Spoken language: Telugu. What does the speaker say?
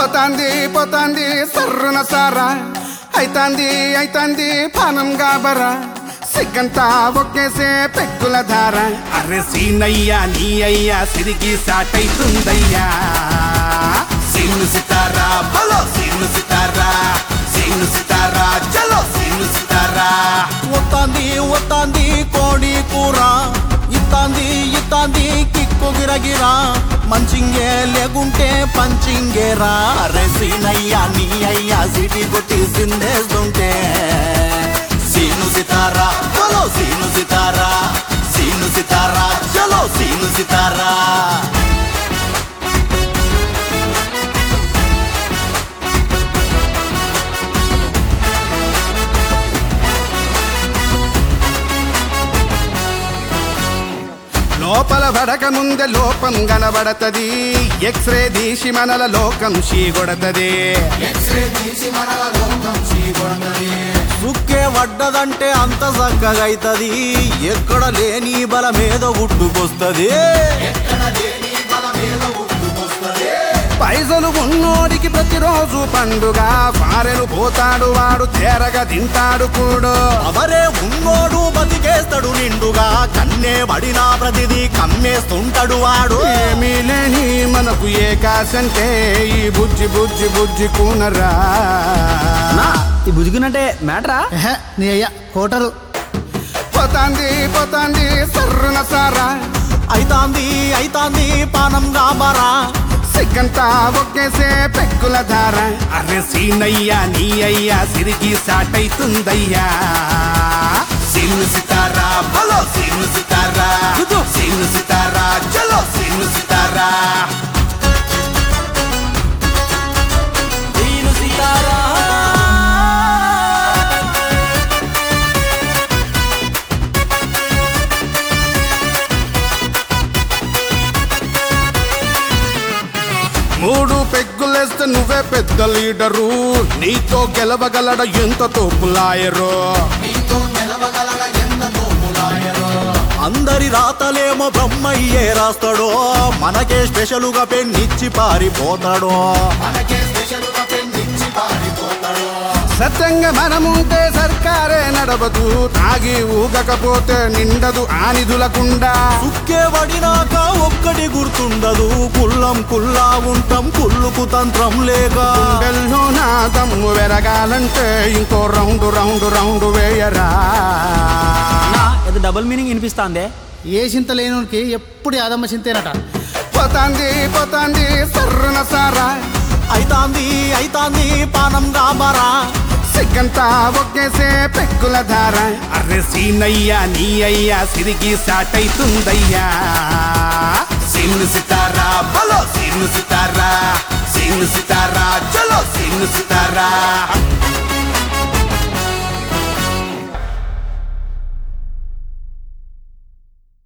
పోతాంది పోతాంది సర్రున సారా అయితాంది అయితాంది పానం గాబరా సిగ్గంతా ఒకేసే పెక్కుల ధార అరే సీనయ్యా నీ అయ్యా సిరిగి సాటైతుందయ్యా సీను సితారా బలో సీను సితారా సీను సితారా చలో సీను సితారా ఒత్తాంది ఒత్తాంది కోడి కూర ఇత్తాంది ఇత్తాంది కిక్కు గిరగిరా మంచింగే లేకుంటే పంచింగేరా అరే సీనయ్యా నీ అయ్యా సిటీ కొట్టి సిందేస్తుంటే సీను సితారా చలో సీను సితారా సీను సితారా చలో సీను సితారా లోపల పడక ముందే లోపం కనబడతది ఎక్స్రే తీసి మనల లోకం చీగొడతది సుక్కే వడ్డదంటే అంత చక్కగైతది ఎక్కడ లేని బలమేదో గుట్టుకొస్తది పైసలు ఉన్నోడికి ప్రతిరోజు పండుగ ఫారెను పోతాడు వాడు తేరగా తింటాడు కూడు అవరే ఉన్నోడు బతికేస్తాడు నిండుగా కన్నే పడినా ప్రతిదీ కమ్మేస్తుంటాడు వాడు ఏమీ లేని మనకు ఏ కాసంటే ఈ బుజ్జి బుజ్జి బుజ్జి కూనరా నా ఈ బుజ్జుకున్నట్టే మ్యాటరా ఎహె, నీ అయ్యా హోటలు పోతాంది పోతాంది సర్రున సారా అయితాంది అయితాంది పానం గాబరా సిగ్గంతా ఒకేసే పెక్కుల ధార అరే సీనయ్యా నీ అయ్యా సిరిగి సాటైతుందయ్యా సీను సితారా బలో సీను సితారా సీను సితారా చలో సీను సితారా దీను సితారా మూడు పెగ్గులేస్తే నువ్వే పెద్ద లీడరు నీతో గెలవగలడ ఎంత తోపులాయరు అందరి రాతలేమో బ్రహ్మయ్యే రాస్తాడో మనకే స్పెషలుగా పెన్నిచ్చి పారిపోతాడో సత్యంగా మనముంటే సర్కారే నడవదు తాగి ఊగకపోతే నిండదు ఆనిధులకుండా సుక్కే పడినాక ఒక్కటి గుర్తుండదు కుల్లం కుల్లా ఉంటాం కుళ్ళుకు తంత్రం లేక గుండెల్లో నా దమ్ము వెరగాలంటే ఇంకో రౌండ్ రౌండ్ రౌండ్ వేయరా నా ఇది డబుల్ మీనింగ్ వినిపిస్తాందే ఏ చింత లేనునికి ఎప్పుడు యాదమ్మ చింతేనట పోతాంది పోతాంది సర్రున సారా అయితాంది అయితాంది పానం గాబరా సిగ్గంతా ఒకేసే పెక్కుల ధార అరే సీనయ్యా నీ అయ్యా సిరిగి సాటైతుందయ్యా సీను సితారా బలో సీను సితారా సీను సితారా చలో సీను సితారా